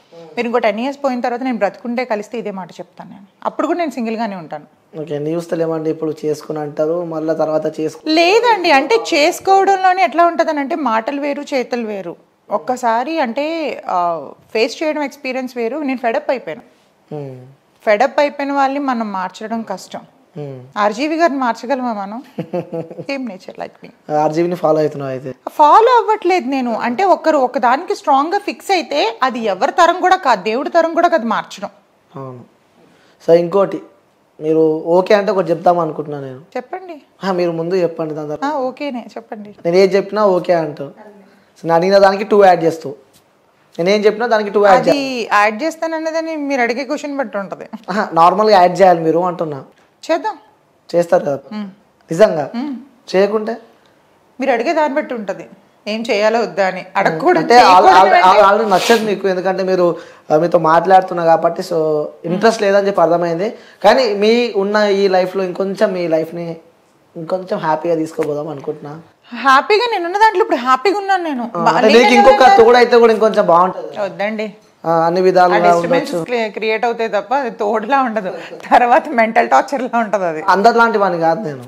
మీరు ఇంకో ten years పోయిన తర్వాత నేను బ్రతుకుంటే కలిస్తే ఇదే మాట చెప్తాను నేను అప్పుడు కూడా నేను సింగిల్గానే ఉంటాను ఓకే న్యూస్ ఏమండి ఇప్పుడు చేసుకుని అంటారు మళ్ళీ తర్వాత చేసుకు లేదండి అంటే చేసుకోవడంలోనే ఎట్లా ఉంటుందని అంటే మాటలు వేరు చేతులు వేరు ఒక్కసారి అంటే ఫేస్ చేయడం ఎక్స్పీరియన్స్ వేరు నేను ఫెడప్ అయిపోయాను ఉమ్, ఫెడప్ అయిపోయిన వాళ్ళని మనం మార్చడం కష్టం ఉమ్. ఆర్జీవి గారిని మార్చగలమా మనం సేమ్ నేచర్ లైక్ మీ ఆర్జీబీని ఫాలో అవుతున్నావు అయితే ఫాలో అవ్వట్లేదు నేను అంటే ఒకరు ఒకదానికి స్ట్రాంగ్ గా ఫిక్స్ అయితే అది ఎవరి తరం కూడా కాదు దేవుడి తరం కూడా కాదు మార్చడం అవును సో ఇంకోటి మీరు ఓకే అంటే ఒకటి చెప్దాం అనుకుంటున్నాను నేను చెప్పండి ఆ, మీరు ముందు చెప్పండి దాని తర్వాత ఆ, ఓకేనే చెప్పండి నేను ఏది చెప్పినా ఓకే అంటావు సో నేను అడిగిన దానికి టూ యాడ్ చేస్తావు నేను ఏం చెప్పినా దానికి టూ యాడ్ అది యాడ్ చేస్తానన్నదని మీరు అడిగే క్వశ్చన్ బట్టి ఉంటది నార్మల్గా యాడ్ చేయాలి మీరు అంటున్నా చేద్దాం చేస్తారు కదా నిజంగా చేయకుంటే మీరు అడిగే దాన్ని బట్టి ఉంటది ఏం చేయాలో వద్దా అని అడగకూడదు అంటే ఆల్రెడీ నచ్చదు మీకు ఎందుకంటే మీరు ఆ, మీతో మాట్లాడుతున్నా కాబట్టి సో ఇంట్రెస్ట్ లేదని చెప్పి అర్థమైంది కానీ మీ ఉన్న ఈ లైఫ్లో ఇంకొంచెం మీ లైఫ్ని ఇంకొంచెం హ్యాపీగా తీసుకోపోదాం అనుకుంటున్నా హ్యాపీగా నేను ఉన్న దాంట్లో ఇప్పుడు హ్యాపీగా ఉన్నాను నేను అంటే నీకు ఇంకొక తోడు అయితే కూడా ఇంకొంచెం బాగుంటుంది వద్దండి ఆ, అన్ని విధాలుగా డిస్టర్బెన్స్ క్రియేట్ అవుతాయి తప్ప అది తోడులా ఉండదు తర్వాత మెంటల్ టార్చర్ లా ఉంటది అది అందరి లాంటి వాడిని కాదు నేను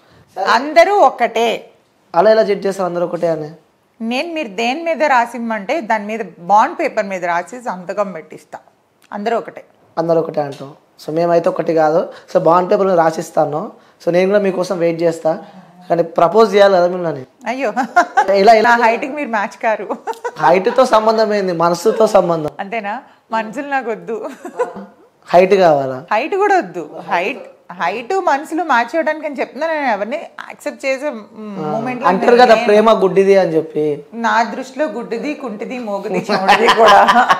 అందరూ ఒక్కటే అలా ఎలా జడ్జ్ చేస్తారు అందరూ ఒకటే అని నేను మీరు దేని మీద రాసిమ్మంటే దాని మీద బాండ్ పేపర్ మీద రాసి సంతకం పెట్టిస్తా అందరూ ఒకటే అందరూ ఒకటే అంటాం సో మేమైతే ఒకటి కాదు సో బాండ్ పేపర్ మీద రాసిస్తాను సో నేను కూడా మీకోసం వెయిట్ చేస్తా కానీ ప్రపోజ్ చేయాలి కదా మిమ్మల్ని అయ్యో ఇలా ఇలా నా హైట్కి మీరు మ్యాచ్ కారు హైట్తో సంబంధం ఏంది మనసుతో సంబంధం అంతేనా మనసులు నాకు వద్దు హైట్ కావాలా హైట్ కూడా వద్దు హైట్ హైట్ మనసులు మ్యాచ్ చేయడానికి అని చెప్తున్నా నేను ఎవరిని యాక్సెప్ట్ చేసే మూమెంట్ అంటారు కదా ప్రేమ గుడ్డిది అని చెప్పి నా దృష్టిలో గుడ్డిది కుంటిది మోగుది చెవుడిది కూడా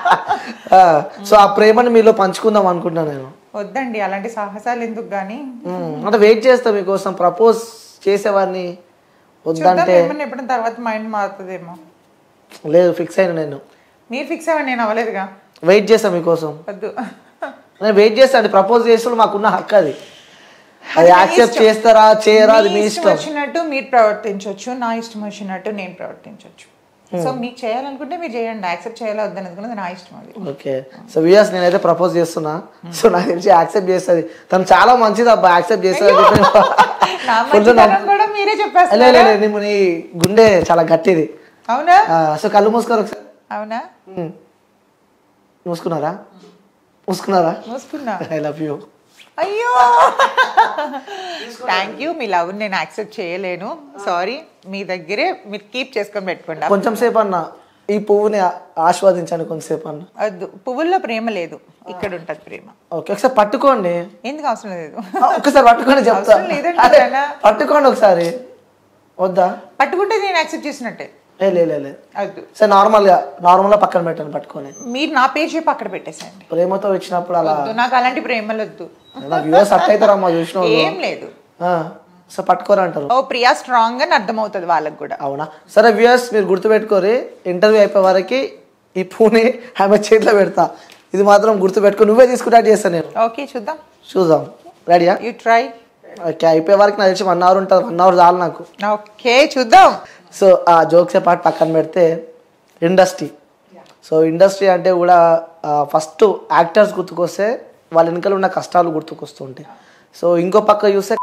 ఆ, సో ఆ ప్రేమని మీలో పంచుకుందాం అనుకుంటున్నా నేను వద్దండి అలాంటి సాహసాలు ఎందుకు కానీ ఉమ్, అంటే వెయిట్ చేస్తా మీకోసం ప్రపోజ్ చేసేవాడిని చూద్దాం వద్దంటే ఏమన్నా ఎప్పుడైనా తర్వాత మైండ్ మారుతుందేమో లేదు ఫిక్స్ అయిన నేను మీరు ఫిక్స్ అవ్వండి నేను అవ్వలేదుగా వెయిట్ చేస్తా మీకోసం వద్దు నేను వెయిట్ చేస్తా అండి ప్రపోజ్ చేసిన మాకున్న హక్కు అది అది యాక్సెప్ట్ చేస్తారా చేయరా అది మీ మీ ఇష్టం ఇష్టం వచ్చినట్టు మీరు ప్రవర్తించవచ్చు నా ఇష్టం వచ్చినట్టు నేను ప్రవర్తించవచ్చు సో మీకు చేయాలనుకుంటే మీరు చేయండి యాక్సెప్ట్ చేయాలా వద్దని అనుకున్నది నా ఇష్టం అది ఓకే సో వియాస్ నేనైతే ప్రపోజ్ చేస్తున్నా సో నాకు తెలిసి యాక్సెప్ట్ చేస్తుంది తను చాలా మంచిది అబ్బా యాక్సెప్ట్ చేస్తుంది అని చెప్పి నా కొంచెం నాకు- మంచితనం కూడా మీరే చెప్పేస్తారు లే, లే, లే, నీ నీ గుండె చాలా గట్టిది అవునా ఆ, సో కళ్ళు మూసుకోరు ఒకసారి అవునా ఉమ్. మూసుకున్నారా మూసుకున్నారా మూసుకున్నా ఐ లవ్ యూ అయ్యో థ్యాంక్ యూ మీ లవ్ నేను యాక్సెప్ట్ చేయలేను సారీ మీ దగ్గరే మీరు కీప్ చేసుకొని పెట్టుకోండి కొంచెం సేపు అన్న ఈ పువ్వుని ఆ- ఆస్వాదించండి కొంచెంసేపు అన్న వద్దు పువ్వుల్లో ప్రేమ లేదు ఇక్కడ ఉంటది ప్రేమ ఓకే ఒకసారి పట్టుకోండి ఎందుకు అవసరం లేదు ఆ, ఒకసారి పట్టుకోండి చెప్తా అవసరం లేదండి అదే, నాన్న. పట్టుకోండి ఒకసారి వద్దా పట్టుకుంటే నేను యాక్సెప్ట్ చేసినట్టే ఏ లే లే, లే వద్దు సరే నార్మల్గా నార్మల్గా పక్కన పెట్టండి పట్టుకొని మీరు నా పేరు చెప్పి అక్కడ పెట్టేసేయండి ప్రేమతో ఇచ్చినప్పుడు అలా వద్దు నాకు అలాంటి ప్రేమలు వద్దు నాకు యూఎస్ అట్ అవుతారమ్మా చూసిన వాళ్ళు. ఏం లేదు ఆ, సో పట్టుకోరు అంటారు ఓ ప్రియా స్ట్రాంగ్ అని అర్థమవుతుంది వాళ్ళకి కూడా అవునా సరే వ్యూయర్స్ మీరు గుర్తుపెట్టుకోరి ఇంటర్వ్యూ అయిపోయే వరకు ఈ పూని ఆమె చేతిలో పెడతా ఇది మాత్రం గుర్తుపెట్టుకో నువ్వే తీసుకుంటా చేస్తాను నేను ఓకే చూద్దాం చూద్దాం రెడీయా యూ ట్రై ఓకే అయిపోయే వరకు నాకు తెలిసి వన్ అవర్ ఉంటుంది వన్ అవర్ చాలు నాకు ఓకే చూద్దాం సో ఆ జోక్సే పాటు పక్కన పెడితే ఇండస్ట్రీ సో ఇండస్ట్రీ అంటే కూడా ఫస్ట్ యాక్టర్స్ గుర్తుకొస్తే వాళ్ళ వెనకాల ఉన్న కష్టాలు గుర్తుకొస్తుంటాయి సో ఇంకో పక్క చూస్తే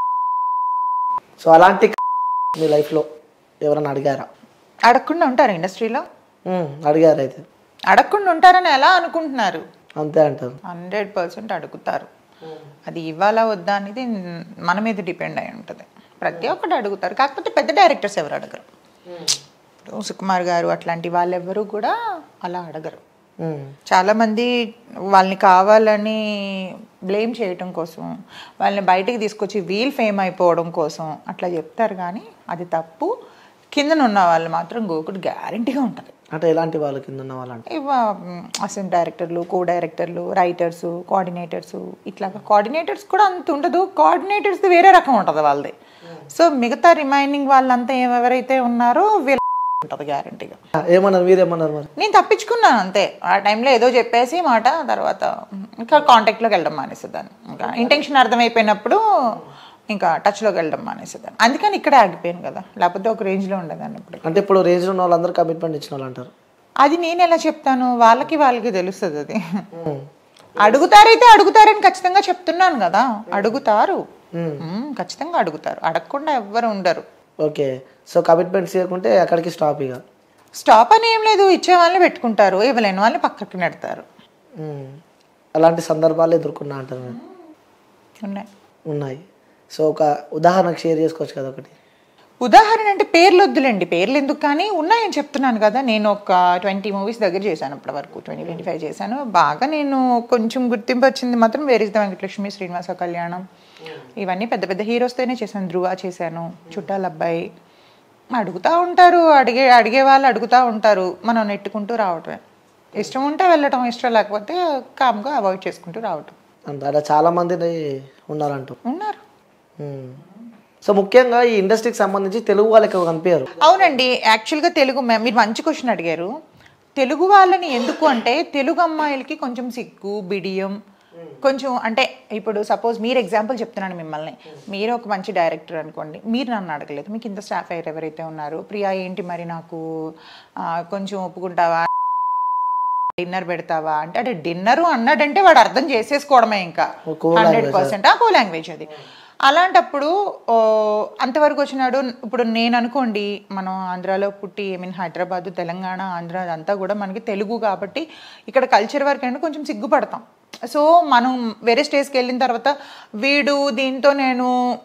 సో అలాంటి మీ లైఫ్లో ఎవరైనా అడిగారా అడగకుండా ఉంటారు ఇండస్ట్రీలో ఉమ్, అడిగారు అయితే అడగకుండా ఉంటారని ఎలా అనుకుంటున్నారు అంతే అంటారు హండ్రెడ్ పర్సెంట్ అడుగుతారు అది ఇవ్వాలా వద్దా అనేది మన మీద డిపెండ్ అయి ఉంటుంది ప్రతి ఒక్కటి అడుగుతారు కాకపోతే పెద్ద డైరెక్టర్స్ ఎవరు అడగరు ఇప్పుడు సుకుమార్ గారు అట్లాంటి వాళ్ళెవ్వరూ కూడా అలా అడగరు ఉమ్, చాలా మంది వాళ్ళని కావాలని బ్లేమ్ చేయటం కోసం వాళ్ళని బయటికి తీసుకొచ్చి వీల్ ఫేమ్ అయిపోవడం కోసం అట్లా చెప్తారు కానీ అది తప్పు కిందన ఉన్న వాళ్ళు మాత్రం గోకుడు గ్యారంటీగా ఉంటుంది అంటే ఎలాంటి వాళ్ళ కింద ఉన్న వాళ్ళంటే ఇవ అసిస్టెంట్ డైరెక్టర్లు కో డైరెక్టర్లు రైటర్స్ కోఆర్డినేటర్స్ ఇట్లాగా కోఆర్డినేటర్స్ కూడా అంత ఉండదు కోఆర్డినేటర్స్ వేరే రకం ఉంటుంది వాళ్ళది సో మిగతా రిమైనింగ్ వాళ్ళంతా ఎవరైతే ఉన్నారో వీళ్ళ ఉంటుంది గ్యారంటీగా ఏమన్నారు మీరేమన్నారు మరి నేను తప్పించుకున్నాను అంతే ఆ టైంలో ఏదో చెప్పేసి మాట తర్వాత ఇంకా కాంటాక్ట్లోకి వెళ్ళడం మానేసేదాన్ని ఇంకా ఇంటెన్షన్ అర్థమైపోయినప్పుడు ఇంకా టచ్లోకి వెళ్ళడం మానేసేదాన్ని అందుకని ఇక్కడే ఆగిపోయాను కదా లేకపోతే ఒక రేంజ్లో ఉండేదాన్ని ఇప్పుడు అంటే ఇప్పుడు రేంజ్ ఉన్న వాళ్ళందరూ కమిట్మెంట్ ఇచ్చిన వాళ్ళు అంటారు అది నేను ఎలా చెప్తాను వాళ్ళకి వాళ్ళకి తెలుస్తుంది అది అడుగుతారైతే అడుగుతారని ఖచ్చితంగా చెప్తున్నాను కదా అడుగుతారు మ్మ్, ఖచ్చితంగా అడుగుతారు అడగకుండా ఎవ్వరు ఉండరు ఓకే సో కమిట్మెంట్స్ చేయకుంటే అక్కడికి స్టాప్ ఇక స్టాప్ అని ఏం లేదు ఇచ్చే వాళ్ళని పెట్టుకుంటారు ఇవ్వలేని వాళ్ళని పక్కకి నెడతారు మ్మ్. అలాంటి సందర్భాలు ఎదుర్కొన్నా అంటారు మీరు. ఉన్నాయి ఉన్నాయి సో ఒక ఉదాహరణకు షేర్ చేసుకోవచ్చు కదా ఒకటి ఉదాహరణ అంటే పేర్లు వద్దులేండి పేర్లు ఎందుకు కానీ ఉన్నాయని చెప్తున్నాను కదా నేను ఒక ట్వంటీ మూవీస్ దగ్గర చేశాను ఇప్పటి వరకు ట్వంటీ ట్వంటీ ఫైవ్ చేశాను బాగా నేను కొంచెం గుర్తింపు వచ్చింది మాత్రం వేరిస్ ద వెంకటలక్ష్మి శ్రీనివాస కళ్యాణం ఇవన్నీ పెద్ద పెద్ద హీరోస్తోనే చేశాను ధృవ చేశాను చుట్టాల అబ్బాయి అడుగుతూ ఉంటారు అడిగే అడిగే వాళ్ళు అడుగుతూ ఉంటారు మనం నెట్టుకుంటూ రావటమే ఇష్టం ఉంటే వెళ్ళటం ఇష్టం లేకపోతే కామ్గా అవాయిడ్ చేసుకుంటూ రావటం అంత అలా చాలా మంది ఉన్నారంటూ ఉన్నారు మ్మ్. సో ముఖ్యంగా ఈ ఇండస్ట్రీకి సంబంధించి తెలుగు వాళ్ళకి ఎక్కువ కనిపించారు అవునండి యాక్చువల్గా తెలుగు మ్యామ్ మీరు మంచి క్వశ్చన్ అడిగారు తెలుగు వాళ్ళని ఎందుకు అంటే తెలుగు అమ్మాయిలకి కొంచెం సిగ్గు బిడియం కొంచెం అంటే ఇప్పుడు సపోజ్ మీరు ఎగ్జాంపుల్ చెప్తున్నాను మిమ్మల్ని మీరు ఒక మంచి డైరెక్టర్ అనుకోండి మీరు నన్ను అడగలేదు మీకు ఇంత స్టాఫ్ అయ్యారు ఎవరైతే ఉన్నారు ప్రియా ఏంటి మరి నాకు ఆ, కొంచెం ఒప్పుకుంటావా డిన్నర్ పెడతావా అంటే అంటే డిన్నర్ అన్నాడంటే వాడు అర్థం చేసేసుకోవడమే ఇంకా కో హండ్రెడ్ పర్సెంట్ ఆ కో లాంగ్వేజ్ అది అలాంటప్పుడు ఓ, అంతవరకు వచ్చినాడు ఇప్పుడు నేను అనుకోండి మనం ఆంధ్రాలో పుట్టి ఐ మీన్ హైదరాబాద్ తెలంగాణ ఆంధ్ర అదంతా కూడా మనకి తెలుగు కాబట్టి ఇక్కడ కల్చర్ వరకు అంటే కొంచెం సిగ్గుపడతాం సో మనం వేరే స్టేజ్కి వెళ్ళిన తర్వాత వీడు దీంతో నేను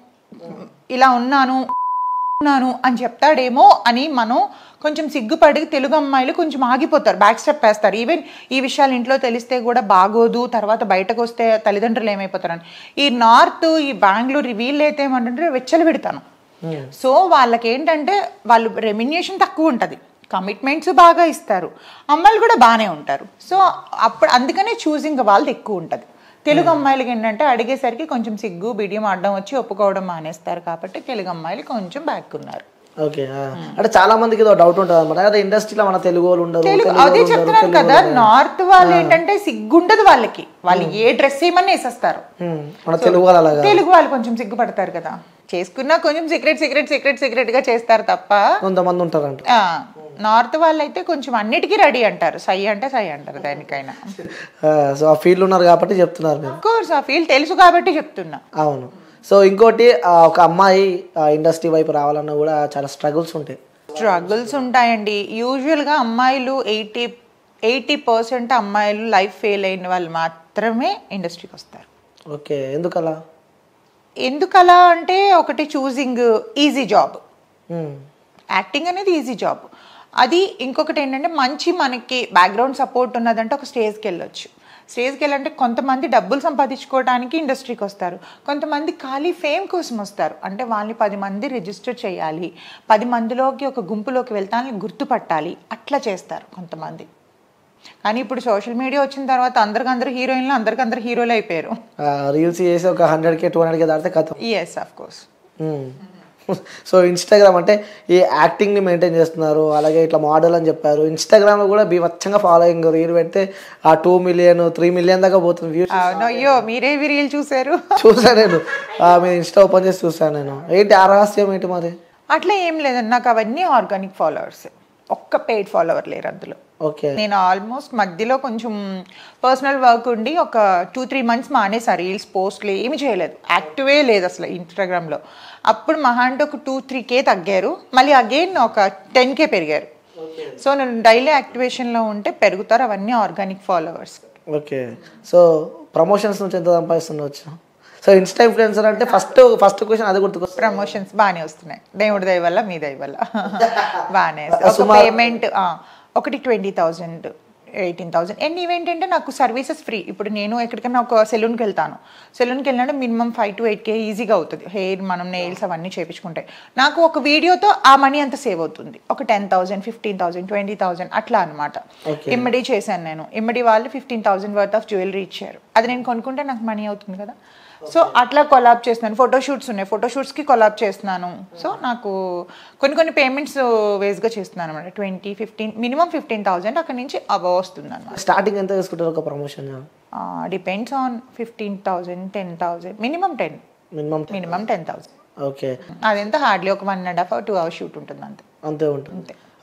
ఇలా ఉన్నాను ఉన్నాను అని చెప్తాడేమో అని మనం కొంచెం సిగ్గుపడి తెలుగు అమ్మాయిలు కొంచెం ఆగిపోతారు బ్యాక్ స్టెప్ వేస్తారు ఈవెన్ ఈ విషయాలు ఇంట్లో తెలిస్తే కూడా బాగోదు తర్వాత బయటకు వస్తే తల్లిదండ్రులు ఏమైపోతారని ఈ నార్త్ ఈ బెంగళూరు వీళ్ళు అయితే ఏమంటుంటే వెచ్చలు పెడతాను సో వాళ్ళకి ఏంటంటే వాళ్ళు రెమ్యునేషన్ తక్కువ ఉంటుంది కమిట్మెంట్స్ బాగా ఇస్తారు అమ్మాయిలు కూడా బాగానే ఉంటారు సో అప్పుడు అందుకనే చూసింగ్ వాళ్ళది ఎక్కువ ఉంటుంది తెలుగు అమ్మాయిలకి ఏంటంటే అడిగేసరికి కొంచెం సిగ్గు బిడియం అడ్డం వచ్చి ఒప్పుకోవడం మానేస్తారు కాబట్టి తెలుగు అమ్మాయిలు కొంచెం బ్యాక్ ఉన్నారు ఓకే ఆ. అంటే చాలా మందికి ఏదో డౌట్ ఉంటుంది అనమాట అదే ఇండస్ట్రీలో మన తెలుగు వాళ్ళు ఉండరు తెలుగు తెలుగు అదే వాళ్ళు ఉండరు, చెప్తున్నాను తెలుగు కదా వాళ్ళు ఉండరు. నార్త్ వాళ్ళు ఏంటంటే సిగ్గుండదు వాళ్ళకి వాళ్ళు ఏ డ్రెస్ వేయమని వేసేస్తారు మ్మ్. మన తెలుగు వాళ్ళు అలాగా తెలుగు వాళ్ళు కొంచెం సిగ్గుపడతారు కదా చేసుకున్నా కొంచెం సీక్రెట్ సీక్రెట్ సీక్రెట్ సీక్రెట్ గా చేస్తారు తప్ప కొంతమంది ఉంటారంట ఆ, నార్త్ వాళ్ళు అయితే కొంచెం అన్నిటికీ రెడీ అంటారు సై అంటే సై అంటారు దానికైనా ఆ, సో ఆ ఫీల్డ్ ఉన్నారు కాబట్టి చెప్తున్నారు మీరు కోర్స్ ఆ ఫీల్ తెలుసు కాబట్టి చెప్తున్నా అవును సో ఇంకోటి ఆ, ఒక అమ్మాయి ఇండస్ట్రీ వైపు రావాలన్నా కూడా చాలా స్ట్రగుల్స్ ఉంటాయి స్ట్రగుల్స్ ఉంటాయండి యూజువల్గా అమ్మాయిలు ఎయిటీ ఎయిటీ పర్సెంట్ అమ్మాయిలు లైఫ్ ఫెయిల్ అయిన వాళ్ళు మాత్రమే ఇండస్ట్రీకి వస్తారు ఓకే ఎందుకలా ఎందుకలా అంటే ఒకటి చూసింగ్ ఈజీ జాబ్ మ్మ్. యాక్టింగ్ అనేది ఈజీ జాబ్ అది ఇంకొకటి ఏంటంటే మంచి మనకి బ్యాక్గ్రౌండ్ సపోర్ట్ ఉన్నదంటే ఒక స్టేజ్కి వెళ్ళొచ్చు స్టేజ్కి వెళ్ళాలంటే కొంతమంది డబ్బులు సంపాదించుకోవడానికి ఇండస్ట్రీకి వస్తారు కొంతమంది ఖాళీ ఫేమ్ కోసం వస్తారు అంటే వాళ్ళని పది మంది రిజిస్టర్ చేయాలి పది మందిలోకి ఒక గుంపులోకి వెళ్తానని గుర్తుపట్టాలి అట్లా చేస్తారు కొంతమంది కానీ ఇప్పుడు సోషల్ మీడియా వచ్చిన తర్వాత అందరికి అందరు హీరోయిన్లు అందరికి అందరు హీరోలు అయిపోయారు ఆ, రీల్స్ చేసి ఒక hundred K two hundred K దాటితే కథం ఎస్ ఆఫ్ కోర్స్ మ్మ్. సో ఇన్స్టాగ్రామ్ అంటే ఈ యాక్టింగ్ని మెయింటైన్ చేస్తున్నారు అలాగే ఇట్లా మోడల్ అని చెప్పారు ఇన్స్టాగ్రామ్లో కూడా బీభత్సంగా ఫాలోయింగ్ రీల్ పెడితే ఆ టూ మిలియన్ త్రీ మిలియన్ దాకా పోతుంది వ్యూస్ అవును అయ్యో మీరే రీల్ చూసారు చూసాను నేను ఆ, మీరు ఇన్స్టా ఓపెన్ చేసి చూసాను నేను ఏంటి ఆ రహస్యం ఏంటి మరి అట్లా ఏం లేదండి నాకు అవన్నీ ఆర్గానిక్ ఫాలోవర్స్ ఒక్క పెయిడ్ ఫాలోవర్ లేరు అందులో ఓకే నేను ఆల్మోస్ట్ మధ్యలో కొంచెం పర్సనల్ వర్క్ ఉండి ఒక టూ త్రీ మంత్స్ మానేసా రీల్స్ పోస్ట్లు ఏమి చేయలేదు యాక్టివే లేదు అసలు ఇన్స్టాగ్రామ్లో అప్పుడు మహా అంటే ఒక టూ త్రీ కే తగ్గారు మళ్ళీ అగైన్ ఒక టెన్ కే పెరిగారు సో నేను డైలీ యాక్టివేషన్లో ఉంటే పెరుగుతారు అవన్నీ organic followers okay so promotions నుంచి ఎంత సంపాదిస్తుండవచ్చు సో ఇన్స్టా ఇన్ఫ్లుయెన్సర్ అంటే ఫస్ట్ ఫస్ట్ క్వశ్చన్ అది గుర్తుకొస్తుంది ప్రమోషన్స్ బాగానే వస్తున్నాయి దేవుడి దయ వల్ల మీ దయ వల్ల బాగానే ఒక సుమారు- పేమెంట్ ఒకటి twenty thousand eighteen thousand and ఇవేంటంటే నాకు సర్వీసెస్ ఫ్రీ ఇప్పుడు నేను ఎక్కడికైనా ఒక సెలూన్కి వెళ్తాను సెలూన్కి వెళ్ళినట్టు minimum five to eight K ఈజీగా అవుతుంది హెయిర్ మనం నెయిల్స్ అవన్నీ చేపించుకుంటే నాకు ఒక వీడియోతో ఆ మనీ అంత సేవ్ అవుతుంది ఒక ten thousand fifteen thousand twenty thousand అట్లా అనమాట Okay. ఇమ్మడి చేశాను నేను ఇమ్మడి వాళ్ళు fifteen thousand worth of jewellery ఇచ్చారు అది నేను కొనుక్కుంటే నాకు మనీ అవుతుంది కదా సో అట్లా కొలాబ్ చేస్తున్నాను ఫోటో షూట్స్ ఉన్నాయి ఫోటో షూట్స్కి కొలాబ్ చేస్తున్నాను సో నాకు కొన్ని కొన్ని పేమెంట్స్ వేస్గా చేస్తున్నాను అనమాట twenty fifteen minimum fifteen thousand అక్కడ నుంచి అబవ్ వస్తుంది అనమాట స్టార్టింగ్ ఎంత తీసుకుంటారు ఒక promotion depends on fifteen thousand ten thousand minimum ten minimum minimum ten thousand okay అదెంత హార్డ్లీ ఒక one and half two hours shoot ఉంటుంది అంతే అంతే ఉంటుంది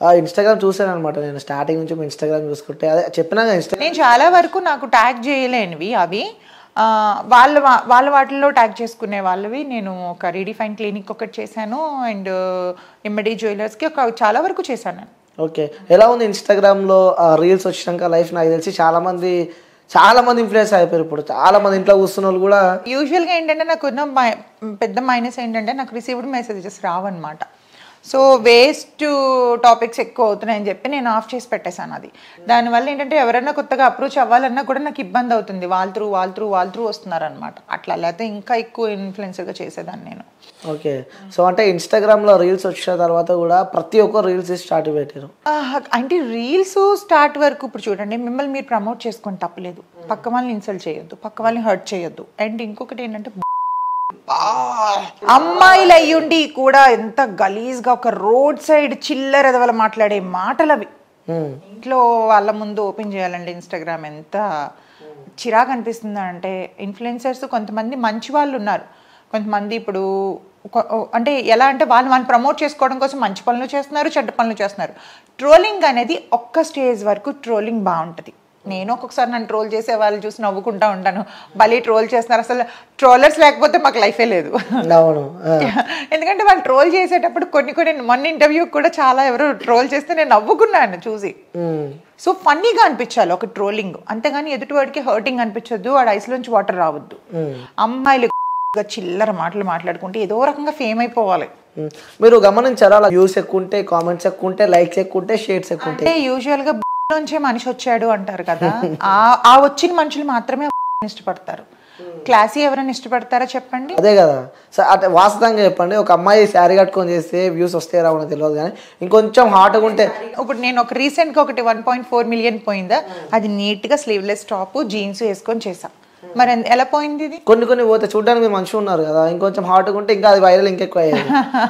ఇన్స్టాగ్రామ్ చూసాను అనమాట నేను స్టార్టింగ్ నుంచి ఇన్స్టాగ్రామ్ చూసుకుంటే అదే చెప్పినా ఇన్స్టా నేను చాలా వరకు నాకు ట్యాగ్ చేయలేనివి అవి ఆ, వాళ్ళ వా- వాళ్ళ వాటిల్లో ట్యాగ్ చేసుకునే వాళ్ళవి నేను ఒక రీడిఫైన్ క్లినిక్ ఒకటి చేశాను అండ్ ఇమ్మడి జ్యువెలర్స్కి ఒక చాలా వరకు చేశాను నేను ఓకే ఎలా ఉంది ఇన్స్టాగ్రామ్లో రీల్స్ వచ్చినాక లైఫ్ నాకు తెలిసి చాలా మంది చాలా మంది ఇన్ఫ్లుయెన్స్ అయిపోయారు ఇప్పుడు చాలా మంది ఇంట్లో కూర్చున్న వాళ్ళు కూడా యూజువల్గా ఏంటంటే నాకు ఉన్న మై- పెద్ద మైనస్ ఏంటంటే నాకు రిసీవ్డ్ మెసేజెస్ రావన్నమాట సో వేస్ట్ టాపిక్స్ ఎక్కువ అవుతున్నాయని చెప్పి నేను ఆఫ్ చేసి పెట్టేశాను అది దానివల్ల ఏంటంటే ఎవరైనా కొత్తగా అప్రోచ్ అవ్వాలన్నా కూడా నాకు ఇబ్బంది అవుతుంది వాళ్ళ త్రూ వాళ్ళ త్రూ వాళ్ళ త్రూ వస్తున్నారనమాట అట్లా లేకపోతే ఇంకా ఎక్కువ ఇన్ఫ్లుయెన్సర్గా చేసేదాన్ని నేను ఓకే సో అంటే ఇన్స్టాగ్రామ్లో రీల్స్ వచ్చిన తర్వాత కూడా ప్రతి ఒక్క రీల్స్ స్టార్ట్ పెట్టారు ఆ, అంటే రీల్స్ స్టార్ట్ వరకు ఇప్పుడు చూడండి మిమ్మల్ని మీరు ప్రమోట్ చేసుకొని తప్పలేదు పక్క వాళ్ళని ఇన్సల్ట్ చేయొద్దు పక్క వాళ్ళని హర్ట్ చేయొద్దు అండ్ ఇంకొకటి ఏంటంటే అమ్మాయిలు అయ్యుండి కూడా ఎంత గలీజ్గా ఒక రోడ్ సైడ్ చిల్లర ఎదవల మాట్లాడే మాటలు అవి Hmm. ఇంట్లో వాళ్ళ ముందు ఓపెన్ చేయాలండి ఇన్స్టాగ్రామ్ ఎంత చిరాకు అనిపిస్తుంది అంటే ఇన్ఫ్లుయెన్సర్స్ కొంతమంది మంచి వాళ్ళు ఉన్నారు కొంతమంది ఇప్పుడు ఒక- అంటే ఎలా అంటే వాళ్ళు వాళ్ళు ప్రమోట్ చేసుకోవడం కోసం మంచి పనులు చేస్తున్నారు చెడ్డ పనులు చేస్తున్నారు ట్రోలింగ్ అనేది ఒక్క స్టేజ్ వరకు ట్రోలింగ్ బాగుంటుంది నేను ఒక్కొక్కసారి నన్ను ట్రోల్ చేసే వాళ్ళు చూసి నవ్వుకుంటా ఉంటాను భలే ట్రోల్ చేస్తున్నారు అసలు ట్రోలర్స్ లేకపోతే మాకు లైఫే లేదు అవును ఆ. ఎందుకంటే వాళ్ళు ట్రోల్ చేసేటప్పుడు కొన్ని కొన్ని మొన్న ఇంటర్వ్యూ కూడా చాలా ఎవరు ట్రోల్ చేస్తే నేను నవ్వుకున్నాను చూసి Hmm. సో ఫన్నీగా అనిపించాలి ఒక ట్రోలింగ్ అంతేగాని ఎదుటివాడికి హర్టింగ్ అనిపించొద్దు వాడి ఐస్లోంచి వాటర్ రావద్దు అమ్మాయిలు చిల్లర మాటలు మాట్లాడుకుంటే ఏదో రకంగా ఫేమ్ అయిపోవాలి Hmm. మీరు గమనించారా అలా వ్యూస్ ఎక్కువ ఉంటే కామెంట్స్ ఎక్కువ ఉంటే లైక్స్ ఎక్కువ ఉంటే షేర్స్ ఎక్కువ ఉంటాయి అంటే యూజువల్ గా నుంచే మనిషి వచ్చాడు అంటారు కదా ఆ ఆ వచ్చిన మనుషులు మాత్రమే ఇష్టపడతారు క్లాసీ ఎవరైనా ఇష్టపడతారా చెప్పండి అదే కదా సో అంటే వాస్తవంగా చెప్పండి ఒక అమ్మాయి శారీ కట్టుకొని చేస్తే వ్యూస్ వస్తే రావడం తెలియదు కానీ ఇంకొంచెం హాట్గా ఉంటే ఇప్పుడు నేను ఒక రీసెంట్ గా ఒకటి వన్ పాయింట్ ఫోర్ మిలియన్ పోయిందా అది నీట్ గా స్లీవ్లెస్ టాప్ జీన్స్ వేసుకొని చేసా మరి ఎన్- ఎలా పోయింది ఇది కొన్ని కొన్ని పోతే చూడడానికి మీరు మంచిగా ఉన్నారు కదా ఇంకొంచెం హాట్గా ఉంటే ఇంకా అది వైరల్ ఇంకెక్కువ అయ్యేది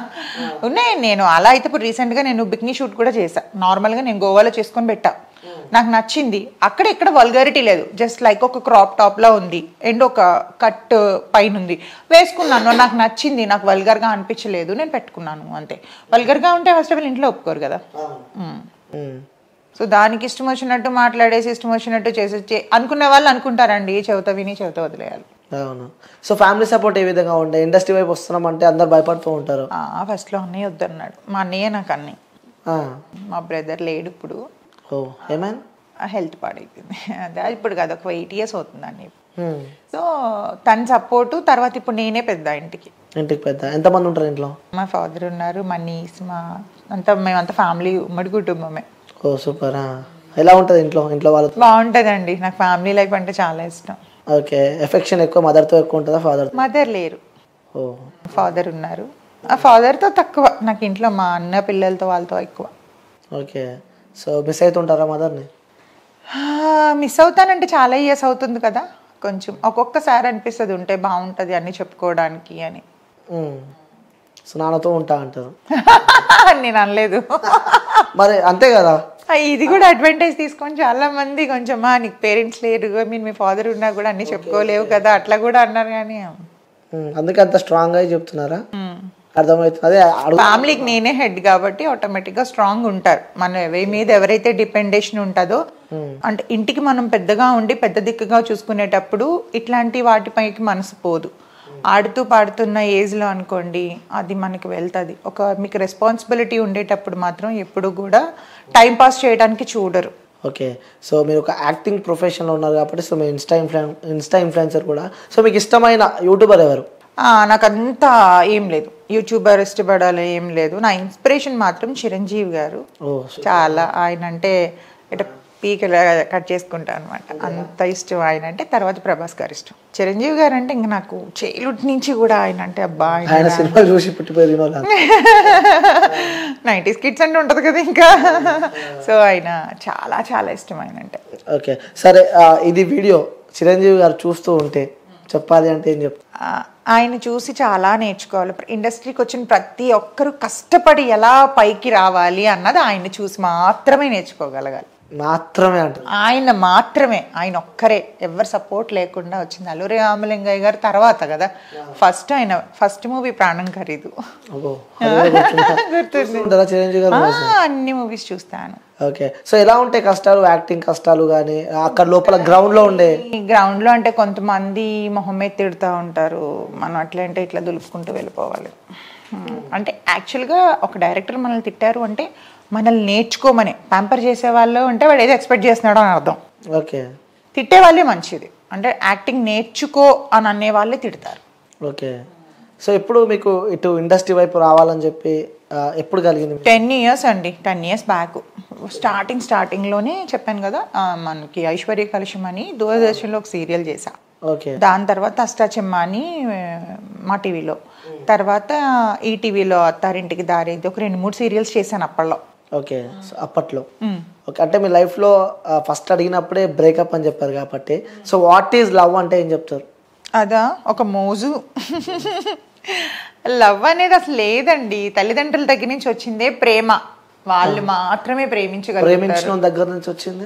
ఉన్నాయి నేను అలా అయితే ఇప్పుడు రీసెంట్ గా నేను బిక్నీ షూట్ కూడా చేశా నార్మల్ గా నేను గోవాలో చేసుకొని పెట్టా నాకు నచ్చింది అక్కడ ఇక్కడ వల్గారిటీ లేదు జస్ట్ లైక్ ఒక క్రాప్ టాప్ లా ఉంది అండ్ ఒక కట్ పైన ఉంది వేసుకున్నాను నాకు నచ్చింది నాకు వల్గర్ గా అనిపించలేదు నేను పెట్టుకున్నాను అంతే వల్గర్ గా ఉంటే ఫస్ట్ ఆఫ్ ఆల్ ఇంట్లో ఒప్పుకోరు కదా మ్మ్. Hmm. సో దానికి ఇష్టం వచ్చినట్టు మాట్లాడేసి ఇష్టం వచ్చినట్టు చేసి చే- అనుకునే వాళ్ళు అనుకుంటారండి చెవిత విని చెవిత వదిలేయాలి అవును సో ఫ్యామిలీ సపోర్ట్ ఏ విధంగా ఉండే ఇండస్ట్రీ వైపు వస్తున్నామంటే అందరు భయపడుతూ ఉంటారు ఆ, ఫస్ట్లో అన్నయ్య వద్దన్నాడు మా అన్నయ్య నాకు అన్నయ్య ఆ. మా బ్రదర్ లేడు ఇప్పుడు ఓ ఏమైనా ఆ హెల్త్ పాడైపోయింది అదే ఇప్పుడు కాదు ఒక ఎయిట్ ఇయర్స్ అవుతుందండి సో తన సపోర్టు తర్వాత ఇప్పుడు నేనే పెద్ద ఇంటికి ఇంటికి పెద్ద ఎంతమంది ఉంటారు ఇంట్లో మా ఫాదర్ ఉన్నారు మా నీస్ మా అంతా మేమంతా ఫ్యామిలీ ఉమ్మడి కుటుంబమే ఓ సూపర్ ఎలా ఉంటుంది ఇంట్లో ఇంట్లో వాళ్ళతో బాగుంటుందండి నాకు ఫ్యామిలీ లైఫ్ అంటే చాలా ఇష్టం ఓకే ఎఫెక్షన్ ఎక్కువ మదర్తో ఎక్కువ ఉంటుందా ఫాదర్ మదర్ లేరు ఓ ఫాదర్ ఉన్నారు ఆ ఫాదర్తో తక్కువ నాకు ఇంట్లో మా అన్న పిల్లలతో వాళ్ళతో ఎక్కువ ఓకే సో మిస్ అవుతుంటారా మదర్ని మిస్ అవుతానంటే చాలా ఇయర్స్ అవుతుంది కదా కొంచెం ఒక్కొక్కసారి అనిపిస్తుంది ఉంటే బాగుంటుంది అన్ని చెప్పుకోవడానికి అని సో నాన్నతో ఉంటా అంటారు నేను అనలేదు మరి అంతే కదా ఆ, ఇది కూడా అడ్వాంటేజ్ తీసుకొని చాలా మంది కొంచెం "ఆ, నీకు పేరెంట్స్ లేరు మీరు మీ ఫాదర్ ఉన్నా కూడా అన్ని చెప్పుకోలేవు కదా అట్లా కూడా అన్నారు కానీ ఉమ్, అందుకే అంత స్ట్రాంగ్ అయి చెప్తున్నారా అర్థమవుతుంది అదే అడుగు ఫ్యామిలీకి నేనే హెడ్ కాబట్టి ఆటోమేటిక్ గా స్ట్రాంగ్ ఉంటారు మన ఎవరి మీద ఎవరైతే డిపెండేషన్ ఉంటుందో అంటే ఇంటికి మనం పెద్దగా ఉండి పెద్ద దిక్కుగా చూసుకునేటప్పుడు ఇట్లాంటి వాటిపైకి మనసు పోదు ఆడుతూ పాడుతున్న ఏజ్ లో అనుకోండి అది మనకి వెళ్తుంది ఒక మీకు రెస్పాన్సిబిలిటీ ఉండేటప్పుడు మాత్రం ఎప్పుడు కూడా టైం పాస్ చేయడానికి చూడరు ఓకే సో మీరు ఒక యాక్టింగ్ ప్రొఫెషన్లో ఉన్నారు కాబట్టి సో మీ ఇన్స్టా ఇన్ఫ్లుయెన్ ఇన్స్టా ఇన్ఫ్లుయెన్సర్ కూడా సో మీకు ఇష్టమైన యూట్యూబర్ ఎవరు ఆ, నాకు అంతా ఏం లేదు యూట్యూబర్ ఇష్టపడాలి ఏం లేదు నా ఇన్స్పిరేషన్ మాత్రం చిరంజీవి గారు ఓ చాలా ఆయన అంటే ఇట్లా పీకలా కట్ చేసుకుంటా అనమాట అంత ఇష్టం ఆయన అంటే తర్వాత ప్రభాస్ గారు ఇష్టం చిరంజీవి గారు అంటే ఇంకా నాకు చైల్డ్హుడ్ నుంచి కూడా ఆయన అంటే అబ్బా ఆయన ఆయన సినిమాలు చూసి పుట్టిపోయిన వాళ్ళు నైంటీస్ కిడ్స్ అంటే ఉంటుంది కదా ఇంకా సో ఆయన చాలా చాలా ఇష్టం ఆయన అంటే ఓకే సరే ఆ, ఇది వీడియో చిరంజీవి గారు చూస్తూ ఉంటే చెప్పాలి అంటే ఏం చెప్తారు ఆ, ఆయన చూసి చాలా నేర్చుకోవాలి ఇండస్ట్రీకి వచ్చిన ప్రతి ఒక్కరు కష్టపడి ఎలా పైకి రావాలి అన్నది ఆయన చూసి మాత్రమే నేర్చుకోగలగాలి మాత్రమే అంటారు ఆయన మాత్రమే ఆయన ఒక్కరే ఎవరు సపోర్ట్ లేకుండా వచ్చింది అల్లూరి రామలింగయ్య గారు తర్వాత కదా ఫస్ట్ ఆయన ఫస్ట్ మూవీ ప్రాణం ఖరీదు అబ్బో అదే గుర్తుందా? గుర్తుంటారా చిరంజీవి గారు ఆ, అన్ని మూవీస్ చూస్తాను ఓకే సో ఎలా ఉంటాయి కష్టాలు యాక్టింగ్ కష్టాలు కానీ అక్కడ లోపల గ్రౌండ్ లో ఉండే ఈ గ్రౌండ్ లో అంటే కొంతమంది మొహం మీద తిడుతూ ఉంటారు మనం అట్లా అంటే ఇట్లా దులుపుకుంటూ వెళ్ళిపోవాలి Hmm. అంటే యాక్చువల్గా ఒక డైరెక్టర్ మనల్ని తిట్టారు అంటే మనల్ని నేర్చుకోమని ప్యాంపర్ చేసే వాళ్ళు అంటే వాడు ఏదో ఎక్స్పెక్ట్ చేస్తున్నాడో అని అర్థం ఓకే తిట్టే వాళ్ళే మంచిది అంటే యాక్టింగ్ నేర్చుకో అని అనే వాళ్ళే తిడతారు ఓకే సో ఎప్పుడు మీకు ఇటు ఇండస్ట్రీ వైపు రావాలని చెప్పి ఆ, ఎప్పుడు కలిగింది మీకు? టెన్ ఇయర్స్ అండి టెన్ ఇయర్స్ బ్యాక్ స్టార్టింగ్ స్టార్టింగ్లోనే చెప్పాను కదా ఆ, మనకి ఐశ్వర్య కలుషం అని దూరదర్శన్లో ఒక సీరియల్ చేశా ఓకే దాని తర్వాత అష్టాచెమ్మ అని ఆ, మా టీవీలో తర్వాత ఈటీవీలో అత్తారింటికి దారి ఇది ఒక రెండు మూడు సీరియల్స్ చేశాను అప్పట్లో ఓకే సో అప్పట్లో ఓకే అంటే మీ లైఫ్లో ఫస్ట్ అడిగినప్పుడే బ్రేకప్ అని చెప్పారు కాబట్టి సో వాట్ ఈజ్ లవ్ అంటే ఏం చెప్తారు అదా ఒక మోజు లవ్ అనేది అసలు లేదండి తల్లిదండ్రుల దగ్గర నుంచి వచ్చిందే ప్రేమ వాళ్ళు మాత్రమే ప్రేమించగలరు ప్రేమించడం దగ్గర నుంచి వచ్చింది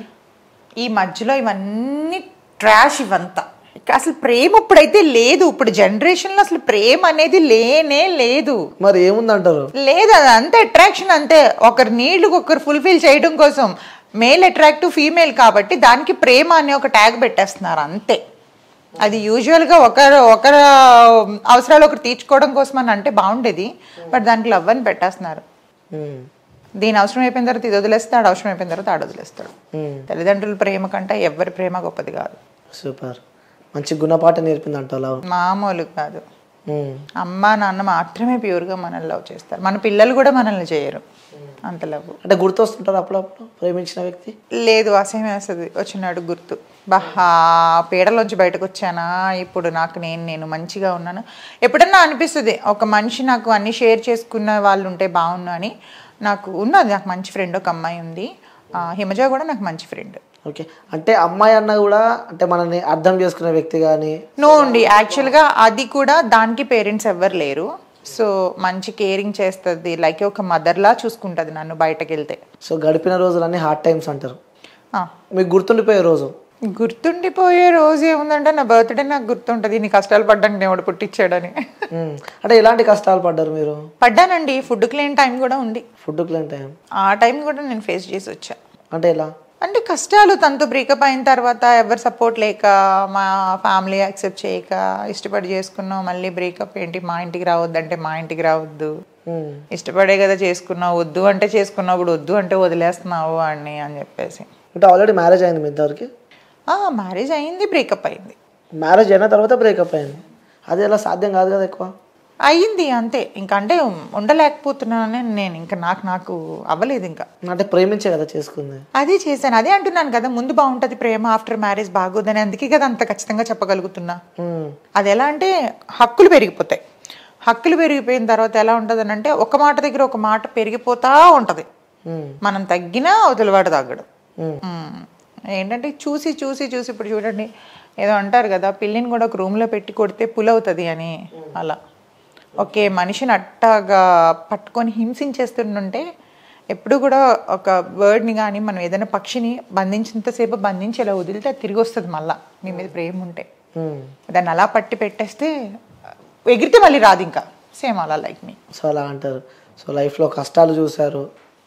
ఈ మధ్యలో ఇవన్నీ ట్రాష్ ఇవంతా ఇక అసలు ప్రేమ ఇప్పుడైతే లేదు ఇప్పుడు జనరేషన్లో అసలు ప్రేమ అనేది లేనే లేదు మరి ఏముందంటారు లేదు అది అంతే అట్రాక్షన్ అంతే ఒకరి నీళ్లు ఒకరు ఫుల్ఫిల్ చేయడం కోసం మేల్ అట్రాక్టివ్ ఫీమేల్ కాబట్టి దానికి ప్రేమ అనే ఒక ట్యాగ్ పెట్టేస్తున్నారు అంతే అది యూజువల్గా ఒకరు ఒకరు అవసరాలు ఒకరు తీర్చుకోవడం కోసం అని అంటే బాగుండేది బట్ దానికి లవ్ అని పెట్టేస్తున్నారు మ్మ్. దీని అవసరం అయిపోయిన తర్వాత ఇది వదిలేస్తాడు ఆడ అవసరం అయిపోయిన తర్వాత ఆడ వదిలేస్తాడు మ్మ్. తల్లిదండ్రుల ప్రేమ కంటే ఎవరి ప్రేమ గొప్పది కాదు సూపర్ మంచి గుణపాఠం నేర్పింది అంటావు లవ్ మామూలు కాదు మ్మ్. అమ్మ నాన్న మాత్రమే ప్యూర్గా మనల్ని లవ్ చేస్తారు మన పిల్లలు కూడా మనల్ని చేయరు అంత లవ్ అంటే గుర్తొస్తుంటారు అప్పుడప్పుడు ప్రేమించిన వ్యక్తి లేదు అసహ్యం వేస్తుంది వచ్చినాడు గుర్తు బహా పీడలోంచి బయటకు వచ్చానా ఇప్పుడు నాకు నేను నేను మంచిగా ఉన్నాను ఎప్పుడన్నా అనిపిస్తుంది ఒక మనిషి నాకు అన్ని షేర్ చేసుకున్న వాళ్ళు ఉంటే బాగున్నా అని నాకు ఉన్నది నాకు మంచి ఫ్రెండ్ ఒక అమ్మాయి ఉంది ఆ, హిమజ కూడా నాకు మంచి ఫ్రెండ్ ఓకే అంటే అమ్మాయి అన్న కూడా అంటే మనల్ని అర్థం చేసుకునే వ్యక్తి కానీ నో అండి యాక్చువల్గా అది కూడా దానికి పేరెంట్స్ ఎవ్వరు లేరు సో మంచి కేరింగ్ చేస్తుంది లైక్ ఒక మదర్లా చూసుకుంటుంది నన్ను బయటకు వెళ్తే సో గడిపిన రోజులన్నీ హార్డ్ టైమ్స్ అంటారు ఆ, మీకు గుర్తుండిపోయే రోజు గుర్తుండిపోయే రోజు ఏముందంటే నా బర్త్డే నాకు గుర్తుంటుంది నీ కష్టాలు పడ్డానికి దేవుడు పుట్టించాడని మ్మ్. అంటే ఎలాంటి కష్టాలు పడ్డారు మీరు పడ్డానండి ఫుడ్కి లేని టైం కూడా ఉంది ఫుడ్ క్లీన్ టైం ఆ టైం కూడా నేను ఫేస్ చేసి వచ్చా అంటే ఎలా అంటే కష్టాలు తనతో బ్రేకప్ అయిన తర్వాత ఎవరు సపోర్ట్ లేక మా ఫ్యామిలీ యాక్సెప్ట్ చేయక ఇష్టపడి చేసుకున్నావు మళ్ళీ బ్రేకప్ ఏంటి మా ఇంటికి రావద్దంటే మా ఇంటికి రావద్దు మ్మ్. ఇష్టపడే కదా చేసుకున్నావు వద్దు అంటే చేసుకున్నావు ఇప్పుడు వద్దు అంటే వదిలేస్తున్నావు అని అని చెప్పేసి అంటే ఆల్రెడీ మ్యారేజ్ అయింది మీ ఇద్దరికి మ్యారేజ్ అయింది బ్రేకప్ అయింది మ్యారేజ్ అయిన తర్వాత బ్రేకప్ అయింది అది ఎలా సాధ్యం కాదు కదా ఎక్కువ అయ్యింది అంతే ఇంకా అంటే ఉండలేకపోతున్నానని నేను ఇంకా నాకు నాకు అవ్వలేదు ఇంకా అంటే ప్రేమించే కదా చేసుకుంది అదే చేశాను అదే అంటున్నాను కదా ముందు బాగుంటుంది ప్రేమ ఆఫ్టర్ మ్యారేజ్ బాగోదని అందుకే కదా అంత ఖచ్చితంగా చెప్పగలుగుతున్నా మ్మ్. అది ఎలా అంటే హక్కులు పెరిగిపోతాయి హక్కులు పెరిగిపోయిన తర్వాత ఎలా ఉంటుంది అంటే ఒక మాట దగ్గర ఒక మాట పెరిగిపోతా ఉంటుంది మ్మ్. మనం తగ్గినా అవతలవాడు తగ్గడు మ్మ్. మ్మ్. ఏంటంటే చూసి చూసి చూసి ఇప్పుడు చూడండి ఏదో అంటారు కదా పిల్లిని కూడా ఒక రూమ్లో పెట్టి కొడితే పుల్ అవుతుంది అని అలా ఓకే మనిషిని అట్టాగా పట్టుకొని హింసించేస్తుంటే ఎప్పుడు కూడా ఒక బర్డ్ని కానీ మనం ఏదైనా పక్షిని బంధించినంతసేపు బంధించి ఇలా వదిలితే అది తిరిగి వస్తుంది మళ్ళా మీ మీద ప్రేమ ఉంటే మ్మ్. దాన్ని అలా పట్టి పెట్టేస్తే ఎగిరితే మళ్ళీ రాదు ఇంకా సేమ్ అలా లైక్ మీ సో అలా అంటారు సో లైఫ్లో కష్టాలు చూశారు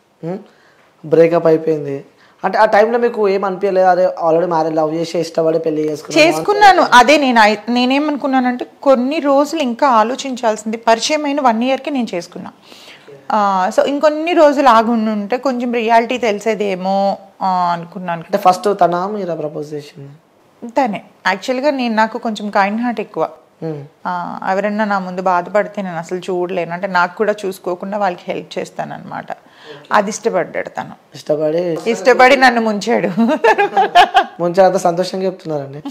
బ్రేకప్ అయిపోయింది అంటే ఆ టైంలో మీకు ఏం అనిపించలేదు అదే ఆల్రెడీ మ్యారేజ్ లవ్ చేసి ఇష్టపడి పెళ్లి చేసుకున్నాను చేసుకున్నాను అదే నేను ఐ- నేనేమనుకున్నానంటే కొన్ని రోజులు ఇంకా ఆలోచించాల్సింది పరిచయం అయిన వన్ ఇయర్కి నేను చేసుకున్నా సో ఇంకొన్ని రోజులు ఆగి ఉంటే కొంచెం రియాలిటీ తెలిసేదేమో ఆ, అనుకున్నాను అంటే ఫస్ట్ తన మీరా ప్రపోజ్ చేసింది తనే యాక్చువల్గా నేను నాకు కొంచెం కైండ్ హార్ట్ ఎక్కువ మ్మ్. ఆ, ఎవరైనా నా ముందు బాధపడితే నేను అసలు చూడలేను అంటే నాకు కూడా చూసుకోకుండా వాళ్ళకి హెల్ప్ చేస్తాను అనమాట అది ఇష్టపడ్డాడు తను ఇష్టపడి ఇష్టపడి నన్ను ముంచాడు ముందు అంత సంతోషంగా చెప్తున్నారండి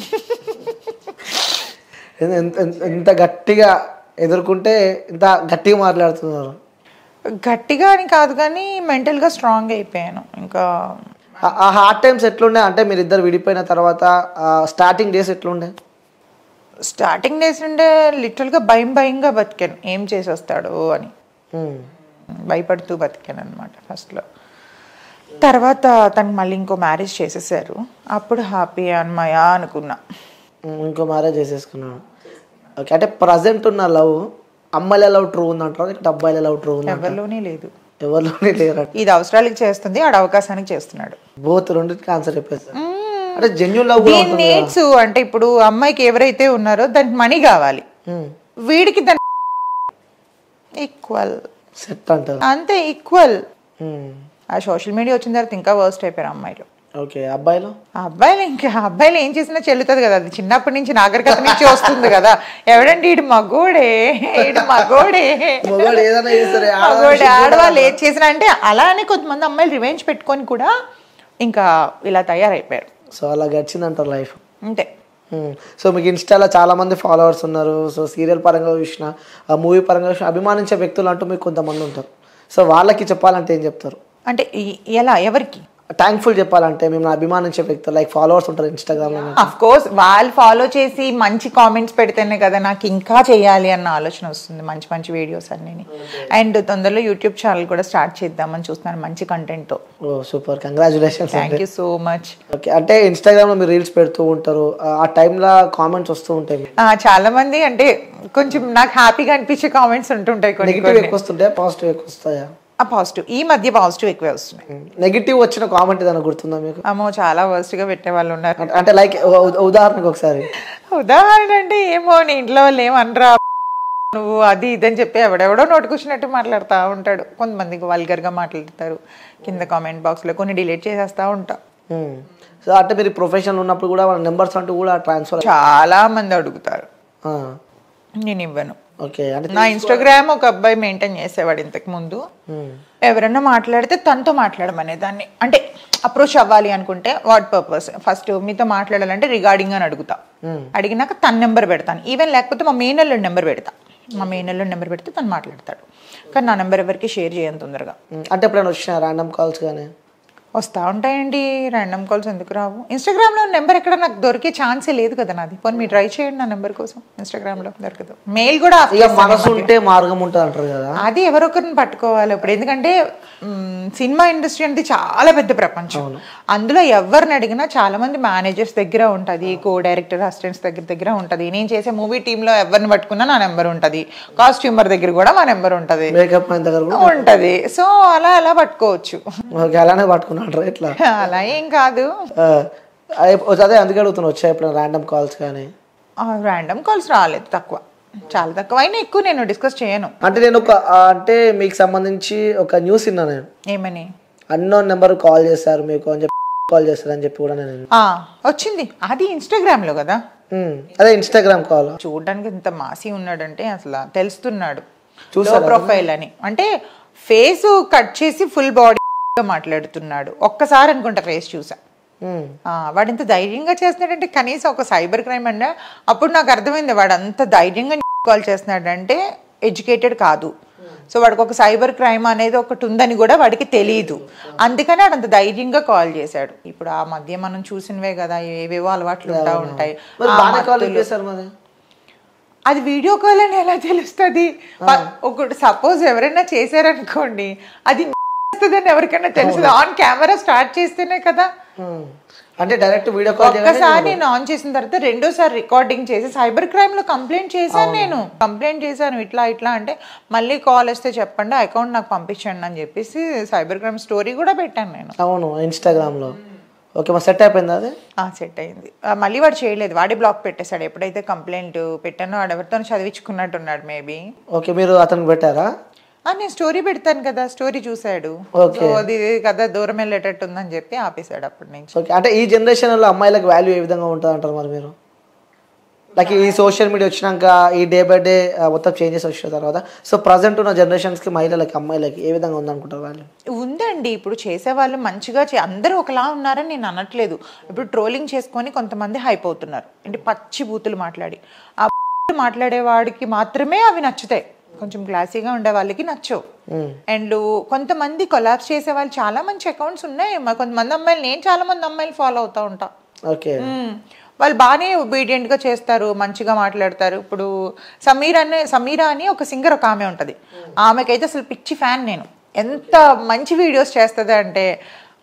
ఎంత- ఎంత- ఎంత- ఎంత గట్టిగా ఎదుర్కొంటే ఇంత గట్టిగా మాట్లాడుతున్నారు గట్టిగా అని కాదు కానీ మెంటల్గా స్ట్రాంగ్ అయిపోయాను ఇంకా ఆ- ఆ హార్డ్ టైమ్స్ ఎట్లుండే అంటే మీరు ఇద్దరు విడిపోయిన తర్వాత స్టార్టింగ్ డేస్ ఎట్లుండే స్టార్టింగ్ డేస్ నుండే లిటరల్గా భయం భయంగా బతికాను ఏం చేసి వస్తాడు అని మ్మ్. భయపడుతూ బతికాను అనమాట ఫస్ట్లో తర్వాత తనకి మళ్ళీ ఇంకో మ్యారేజ్ చేసేసారు అప్పుడు హ్యాపీ అన్నమయ్య అనుకున్నా ఉమ్, ఇంకో మ్యారేజ్ చేసేసుకున్నాడు ఓకే అంటే ప్రజెంట్ ఉన్న లవ్ అమ్మాయిల లవ్ ట్రూ ఉందంటారా లేకపోతే అబ్బాయిల లవ్ ట్రూ ఉందంటారా ఎవరిలోనే లేదు ఎవరిలోనే లేరంట ఇది అవసరాలకు చేస్తుంది ఆడ అవకాశానికి చేస్తున్నాడు బోత్ రెండింటికి ఆన్సర్ చెప్పేస్తారు అంటే జెన్యున్ లవ్ కూడా దీని ఉంటుంది నీడ్స్ అంటే ఇప్పుడు అమ్మాయికి ఎవరైతే ఉన్నారో దానికి మనీ కావాలి ఉమ్, వీడికి దాని ఈక్వల్ సెట్ అంటారు అంతే ఈక్వల్ ఉమ్, ఆ సోషల్ మీడియా వచ్చిన తర్వాత ఇంకా వర్స్ట్ అయిపోయారు అమ్మాయిలు ఓకే అబ్బాయిలు ఆ అబ్బాయిలు ఇంకా ఆ అబ్బాయిలు ఏం చేసినా చెల్లుతుంది కదా అది చిన్నప్పటి నుంచి నాగరికత నుంచి వస్తుంది కదా ఎవడండి ఈడు మగోడే ఈడు మగోడే మగవాడు ఏదైనా చేస్తారు మగోడే ఆడవాళ్ళు ఏది చేసినా అంటే అలానే కొంతమంది అమ్మాయిలు రివెంజ్ పెట్టుకొని కూడా ఇంకా ఇలా తయారైపోయారు సో అలా గడిచిందంటారు లైఫ్ అంతే సో మీకు ఇన్స్టాలో చాలా మంది ఫాలోవర్స్ ఉన్నారు సో సీరియల్ పరంగా చూసిన ఆ మూవీ పరంగా చూసిన అభిమానించే వ్యక్తులు అంటూ మీకు కొంతమంది ఉంటారు సో వాళ్ళకి చెప్పాలంటే ఏం చెప్తారు అంటే ఈ- ఎలా ఎవరికి థ్యాంక్ఫుల్ చెప్పాలంటే మేము అభిమానించే వ్యక్తులు లైక్ ఫాలోవర్స్ ఉంటారు ఇన్స్టాగ్రామ్లో అఫ్ కోర్స్ వాళ్ళు ఫాలో చేసి మంచి కామెంట్స్ పెడితేనే కదా నాకు ఇంకా చేయాలి అన్న ఆలోచన వస్తుంది మంచి మంచి వీడియోస్ అన్నీ అండ్ తొందరలో యూట్యూబ్ ఛానల్ కూడా స్టార్ట్ చేద్దామని చూస్తున్నాను మంచి కంటెంట్తో oh super congratulations thank you so much okay అంటే ఇన్స్టాగ్రామ్లో మీరు రీల్స్ పెడుతూ ఉంటారు ఆ టైంలో కామెంట్స్ వస్తూ ఉంటాయి చాలా మంది అంటే కొంచెం నాకు హ్యాపీగా అనిపించే కామెంట్స్ ఉంటుంటాయి కొన్ని నెగిటివ్ ఎక్కువ వస్తుంటాయి పాజిటివ్ ఎక్కువ వస్తాయా పాజిటివ్ ఈ మధ్య పాజిటివ్ ఎక్కువే వస్తున్నాయి నెగిటివ్ వచ్చిన కామెంట్ ఏదైనా గుర్తుందా మీకు అమ్మో చాలా worst గా పెట్టే వాళ్ళు ఉన్నారు అంటే- అంటే లైక్ ఉదాహరణకు ఒకసారి ఉదాహరణ అంటే ఏమో నీ ఇంట్లో వాళ్ళు ఏమనరా నువ్వు అది ఇదని చెప్పి ఎవడెవడో నోటుకొచ్చినట్టు మాట్లాడుతూ ఉంటాడు కొంతమంది వల్గర్గా మాట్లాడతారు కింద కామెంట్ బాక్స్లో కొన్ని డిలీట్ చేసేస్తూ ఉంటా సో అంటే మీరు ప్రొఫెషనల్ ఉన్నప్పుడు కూడా వాళ్ళ నెంబర్స్ అంటూ కూడా ట్రాన్స్ఫర్ చాలా మంది అడుగుతారు నేను ఇవ్వను ఓకే అంటే నా ఇన్స్టాగ్రామ్ ఒక అబ్బాయి మెయింటైన్ చేసేవాడు ఇంతకు ముందు ఉమ్, ఎవరైనా మాట్లాడితే తనతో మాట్లాడమనే దాన్ని అంటే అప్రోచ్ అవ్వాలి అనుకుంటే వాట్ పర్పస్ ఫస్ట్ మీతో మాట్లాడాలంటే రిగార్డింగ్ అని అడుగుతా అడిగినాక తన నెంబర్ పెడతాను ఈవెన్ లేకపోతే మా మేనల్లుడి నెంబర్ పెడతా మా మేనల్లుడి నెంబర్ పెడితే తను మాట్లాడతాడు కానీ నా నెంబర్ ఎవరికి షేర్ చేయను తొందరగా ఉమ్, అంటే ఎప్పుడైనా వచ్చిన ర్యాండమ్ కాల్స్ కానీ వస్తూ ఉంటాయండి ర్యాండమ్ కాల్స్ ఎందుకు రావు ఇన్స్టాగ్రామ్లో నెంబర్ ఎక్కడ నాకు దొరికే ఛాన్సే లేదు కదా నాది పోనీ మీరు ట్రై చేయండి నా నెంబర్ కోసం ఇన్స్టాగ్రామ్లో దొరకదు మెయిల్ కూడా off ఇక చేస్తాను. మనసు ఉంటే మార్గం ఉంటుంది అంటారు కదా అది ఎవరొకరిని పట్టుకోవాలి ఇప్పుడు ఎందుకంటే మ్, సినిమా ఇండస్ట్రీ అనేది చాలా పెద్ద ప్రపంచం అందులో ఎవరిని అడిగినా చాలా మంది మేనేజర్స్ దగ్గర ఉంటుంది కో డైరెక్టర్ అసిస్టెంట్స్ దగ్గర దగ్గర ఉంటుంది నేను చేసే మూవీ టీంలో ఎవరిని పట్టుకున్నా నా నెంబర్ ఉంటుంది కాస్ట్యూమర్ దగ్గర కూడా మా నెంబర్ ఉంటుంది మేకప్ మ్యాన్ దగ్గర కూడా ఉంటది సో అలా అలా పట్టుకోవచ్చు ఓకే అలానే పట్టుకున్నాడు ఇట్లా అలా ఏం కాదు ఆ, అదే- అదే అందుకే అడుగుతున్నా వచ్చాయి ఎప్పుడైనా ర్యాండమ్ కాల్స్ కానీ ర్యాండమ్ కాల్స్ రాలేదు తక్కువ చాలా తక్కువ అయినా ఎక్కువ నేను డిస్కస్ చేయను అంటే నేను ఒక ఆ, అంటే మీకు సంబంధించి ఒక న్యూస్ విన్నా నేను ఏమని అన్నోన్ నెంబర్ కాల్ చేశారు మీకు అని చెప్పి కాల్ చేస్తారు అని చెప్పి కూడా నేను విన్నా. ఆ, వచ్చింది అది ఇన్స్టాగ్రామ్లో కదా ఉమ్, అదే ఇన్స్టాగ్రామ్ కాల్ చూడడానికి ఇంత మాసి ఉన్నాడంటే అసలు తెలుస్తున్నాడు చూసారా? లో ప్రొఫైల్ అని అంటే ఫేస్ కట్ చేసి ఫుల్ బాడీ మాట్లాడుతున్నాడు ఒక్కసారి అనుకుంటా ఫేస్ చూసా ఉమ్, ఆ, వాడు ఇంత ధైర్యంగా చేస్తున్నాడంటే కనీసం ఒక సైబర్ క్రైమ్ అన్నా అప్పుడు నాకు అర్థమైంది వాడు అంత ధైర్యంగా కాల్ చేస్తున్నాడంటే ఎడ్యుకేటెడ్ కాదు సో వాడికి ఒక సైబర్ క్రైమ్ అనేది ఒకటి ఉందని కూడా వాడికి తెలియదు అందుకని వాడు అంత ధైర్యంగా కాల్ చేశాడు ఇప్పుడు ఆ మధ్య మనం చూసినవే కదా ఏవేవో అలవాట్లు ఉంటా ఉంటాయి మరి ఆ బాగానే కాల్ మత్తులు. చేశారు మరి అది వీడియో కాల్ అని ఎలా తెలుస్తుంది ఒకటి సపోజ్ ఎవరైనా చేశారనుకోండి అది వస్తుందని ఎవరికైనా తెలుసు ఆన్ కెమెరా స్టార్ట్ చేస్తేనే కదా ఉమ్, అంటే డైరెక్ట్ వీడియో కాల్ చేయగానే ఒక్కసారి నేను ఆన్ చేసిన తర్వాత రెండోసారి రికార్డింగ్ చేసి సైబర్ క్రైమ్ లో కంప్లైంట్ చేశాను నేను కంప్లైంట్ చేశాను ఇట్లా ఇట్లా అంటే మళ్ళీ కాల్ వస్తే చెప్పండి అకౌంట్ నాకు పంపించండి అని చెప్పేసి సైబర్ క్రైమ్ స్టోరీ కూడా పెట్టాను నేను అవును ఇన్స్టాగ్రామ్ లో ఓకే మరి సెట్ అయిపోయింది అది ఆ సెట్ అయింది ఆ, మళ్ళీ వాడు చేయలేదు వాడే బ్లాక్ పెట్టేశాడు ఎప్పుడైతే కంప్లైంట్ పెట్టానో వాడు ఎవరితో చదివించుకున్నట్టున్నాడు మేబీ ఓకే మీరు అతనికి పెట్టారా ఆ, నేను స్టోరీ పెడతాను కదా స్టోరీ చూశాడు Okay. సో అది కదా దూరం వెళ్ళేటట్టు ఉందని చెప్పి ఆపేశాడు అప్పటి నుంచి ఓకే అంటే ఈ జనరేషన్లో అమ్మాయిలకు వాల్యూ ఏ విధంగా ఉంటుంది అంటారు మరి మీరు లైక్ ఈ సోషల్ మీడియా వచ్చినాక ఈ డే బై డే మొత్తం చేంజెస్ వచ్చిన తర్వాత సో ప్రజెంట్ ఉన్న జనరేషన్స్కి మహిళలకి అమ్మాయిలకి ఏ విధంగా ఉందనుకుంటారు వాళ్ళు ఉందండి ఇప్పుడు చేసేవాళ్ళు మంచిగా చే అందరూ ఒకలా ఉన్నారని నేను అనట్లేదు ఇప్పుడు ట్రోలింగ్ చేసుకొని కొంతమంది హైప్ అవుతున్నారు అంటే పచ్చి బూతులు మాట్లాడి ఆ బూతులు మాట్లాడేవాడికి మాత్రమే అవి నచ్చుతాయి కొంచెం క్లాసీగా ఉండే వాళ్ళకి నచ్చవు అండ్ కొంతమంది కొలాబ్స్ చేసే వాళ్ళు చాలా మంచి అకౌంట్స్ ఉన్నాయి మా కొంతమంది అమ్మాయిలు నేను చాలా మంది అమ్మాయిలు ఫాలో అవుతా ఉంటా ఓకే మ్మ్. వాళ్ళు బాగానే ఒబీడియంట్గా చేస్తారు మంచిగా మాట్లాడతారు ఇప్పుడు సమీర్ అనే సమీరా అని ఒక సింగర్ ఒక ఆమె ఉంటుంది ఆమెకైతే అసలు పిచ్చి ఫ్యాన్ నేను ఎంత మంచి వీడియోస్ చేస్తుంది అంటే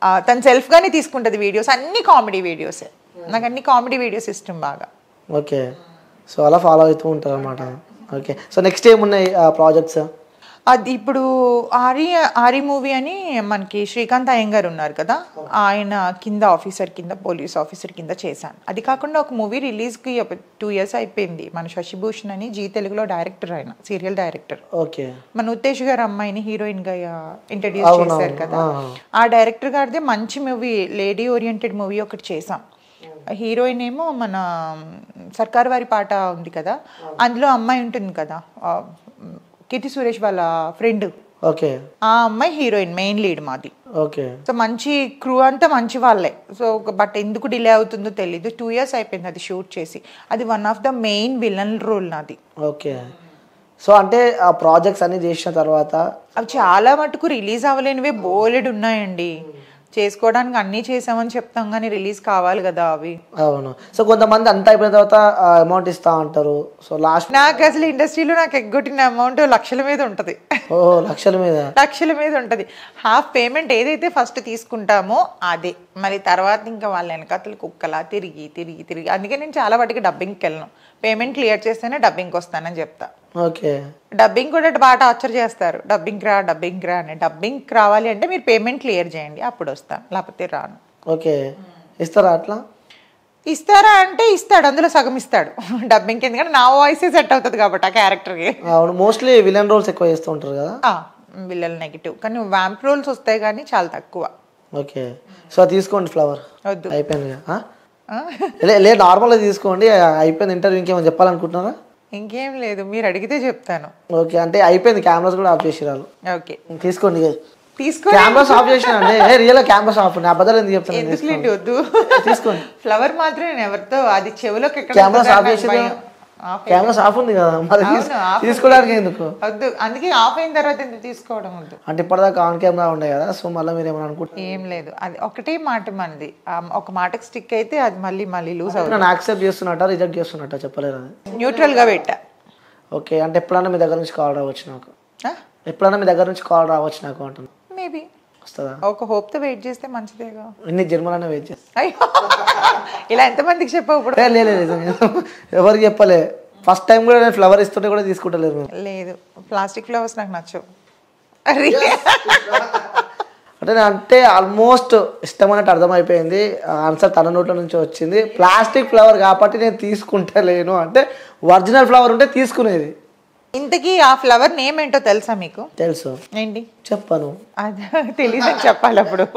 ఆ, తను సెల్ఫ్గానే తీసుకుంటుంది వీడియోస్ అన్ని కామెడీ వీడియోసే నాకు అన్ని కామెడీ వీడియోస్ ఇష్టం బాగా ఓకే సో అలా ఫాలో అవుతూ ఉంటారు అనమాట ఓకే సో నెక్స్ట్ ఏమున్నాయి ప్రాజెక్ట్స్ అది ఇప్పుడు ఆరి ఆరి మూవీ అని మనకి శ్రీకాంత్ అయ్యంగారు ఉన్నారు కదా ఆయన కింద ఆఫీసర్ కింద పోలీస్ ఆఫీసర్ కింద చేశాను అది కాకుండా ఒక మూవీ రిలీజ్కి టూ ఇయర్స్ అయిపోయింది మన శశిభూషణ్ అని జీ తెలుగులో డైరెక్టర్ ఆయన సీరియల్ డైరెక్టర్ ఓకే మన ఉత్తేజ్ గారు అమ్మాయిని హీరోయిన్ గా ఇంట్రడ్యూస్ చేశారు కదా ఆ డైరెక్టర్ గారిది మంచి మూవీ లేడీ ఓరియంటెడ్ మూవీ ఒకటి చేసాం హీరోయిన్ ఏమో మన సర్కార్ వారి పాట ఉంది కదా అందులో అమ్మాయి ఉంటుంది కదా ఆ, కీర్తి సురేష్ వాళ్ళ ఫ్రెండ్ ఓకే ఆ అమ్మాయి హీరోయిన్ మెయిన్ లీడ్ మాది ఓకే సో మంచి క్రూ అంతా మంచి వాళ్ళే సో బట్ ఎందుకు డిలే అవుతుందో తెలీదు టూ ఇయర్స్ అయిపోయింది అది షూట్ చేసి అది one of the main villain role నాది ఓకే సో అంటే ఆ ప్రాజెక్ట్స్ అన్ని చేసిన తర్వాత అవి చాలా మటుకు రిలీజ్ అవ్వలేనివే బోలెడు ఉన్నాయండి చేసుకోవడానికి అన్నీ చేసామని చెప్తాం కానీ రిలీజ్ కావాలి కదా అవి అవును సో కొంతమంది అంతా అయిపోయిన తర్వాత అమౌంట్ ఇస్తా అంటారు సో లాస్ట్ నాకు అసలు ఇండస్ట్రీలో నాకు ఎగ్గొట్టిన అమౌంట్ లక్షల మీద ఉంటుంది ఓ లక్షల మీద లక్షల మీద ఉంటుంది హాఫ్ పేమెంట్ ఏదైతే ఫస్ట్ తీసుకుంటామో అదే మరి తర్వాత ఇంకా వాళ్ళ వెనకాతలు కుక్కలా తిరిగి తిరిగి తిరిగి అందుకే నేను చాలా వాటికి డబ్బింగ్కి వెళ్ళను పేమెంట్ క్లియర్ చేస్తేనే డబ్బింగ్కి వస్తానని చెప్తా ఓకే డబ్బింగ్ కూడా బాగా టార్చర్ చేస్తారు డబ్బింగ్ రా డబ్బింగ్ రా అని డబ్బింగ్ రావాలి అంటే మీరు పేమెంట్ క్లియర్ చేయండి అప్పుడు వస్తాను లేకపోతే రాను ఓకే ఇస్తారా అట్లా ఇస్తారా అంటే ఇస్తాడు అందులో సగం ఇస్తాడు డబ్బింగ్కి ఎందుకంటే నా వాయిసే సెట్ అవుతుంది కాబట్టి ఆ క్యారెక్టర్కి అవును మోస్ట్లీ విలన్ రోల్స్ ఎక్కువ చేస్తూ ఉంటారు కదా విల్లలు నెగిటివ్ కానీ వ్యాంప్ రోల్స్ వస్తాయి కానీ చాలా తక్కువ ఓకే సో అది తీసుకోండి ఫ్లవర్ వద్దు అయిపోయింది కదా? ఆ? ఆ? లే లే నార్మల్గా తీసుకోండి అయిపోయింది ఇంటర్వ్యూ ఇంకేమైనా చెప్పాలనుకుంటున్నారా ఇంకేం లేదు మీరు అడిగితే చెప్తాను ఓకే అంటే అయిపోయింది కెమెరాస్ కూడా ఆఫ్ చేసిరాలు ఓకే తీసుకోండి తీసుకో కెమెరాస్ ఆఫ్ చేసిన అండి ఏ రియల్ కెమెరాస్ ఆఫ్ ఉన్నాయి అబద్ధాలు ఎందుకు చెప్తాను ఎందుకులేండి వద్దు తీసుకోండి ఫ్లవర్ మాత్రం నేను ఎవరితో అది చెవిలోకి ఎక్కడ కెమెరాస్ ఆఫ్ నాకు చేసి భయం. ఆఫ్ కెమెరాస్ ఆఫ్ ఉంది కదా మరి తీస్- అవును, ఆఫ్ తీసుకోవడానికి ఎందుకు వద్దు అందుకే ఆఫ్ అయిన తర్వాత ఎందుకు తీసుకోవడం వద్దు అంటే ఇప్పటిదాకా ఆన్ కెమెరా ఉండే కదా సో మళ్ళీ మీరు ఏమైనా అనుకుంటున్నారు ఏం లేదు అది ఒకటే మాట మనది ఆ ఒక మాటకి స్టిక్ అయితే అది మళ్ళీ మళ్ళీ లూజ్ అవుతుంది నన్ను యాక్సెప్ట్ చేస్తున్నట్ట రిజెక్ట్ చేస్తున్నట్ట చెప్పలేరు అది న్యూట్రల్ గా పెట్టా ఓకే అంటే ఎప్పుడైనా మీ దగ్గర నుంచి కాల్ రావచ్చు నాకు ఎప్పుడైనా మీ దగ్గర నుంచి కాల్ రావచ్చు నాకు అంటున్నా మేబీ వస్తుందా ఒక hope తో వెయిట్ చేస్తే మంచిదేగా ఇన్ని జన్మలనే వెయిట్ చేస్తా అయ్యో ఇలా ఎంతమందికి చెప్పావు ఇప్పుడు ఏ, లే లే, నిజంగా. ఎవరికి చెప్పలే ఫస్ట్ టైం కూడా నేను ఫ్లవర్ ఇస్తుంటే కూడా తీసుకుంటలేరు మేము లేదు ప్లాస్టిక్ ఫ్లవర్స్ నాకు నచ్చవు అరే అంటే నేను అంటే ఆల్మోస్ట్ ఇష్టం అన్నట్టు అర్థమైపోయింది ఆన్సర్ తన నోట్ల నుంచి వచ్చింది ప్లాస్టిక్ ఫ్లవర్ కాబట్టి నేను తీసుకుంటలేను అంటే ఒరిజినల్ ఫ్లవర్ ఉంటే తీసుకునేది ఇంతకీ ఆ ఫ్లవర్ నేమ్ ఏంటో తెలుసా మీకు తెలుసు ఏంటి చెప్పను అది తెలీదని చెప్పాలి అప్పుడు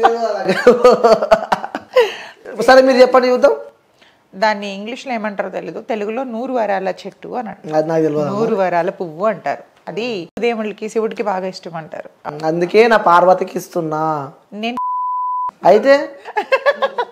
సరే మీరు చెప్పండి చూద్దాం దాన్ని ఇంగ్లీష్లో ఏమంటారో తెలీదు తెలుగులో నూరు వరాల చెట్టు అని అంటారు అది నాకు తెలియదు నూరు వరాల పువ్వు అంటారు అది దేవుళ్ళకి శివుడికి బాగా ఇష్టం అంటారు అందుకే నా పార్వతికి ఇస్తున్నా నేను అయితే